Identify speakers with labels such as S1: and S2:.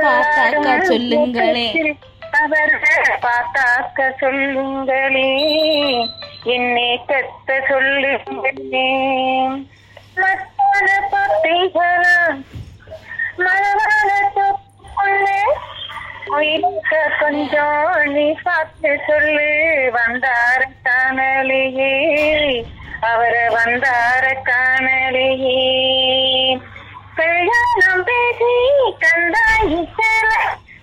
S1: பார்த்தாக்கா சொல்லுங்களே
S2: அவர் பார்த்தாக்க சொல்லுங்களே என்னை கத்த சொல்லுங்களே மத்தான பத்திகளா மலரான தொப்புள்ளே உயிர்க்க கொஞ்சம் நீ பார்த்து சொல்லு வந்தார காணலையே அவர வந்தார காணலையே கல்யாணம் பேசி கண்டாய் சேர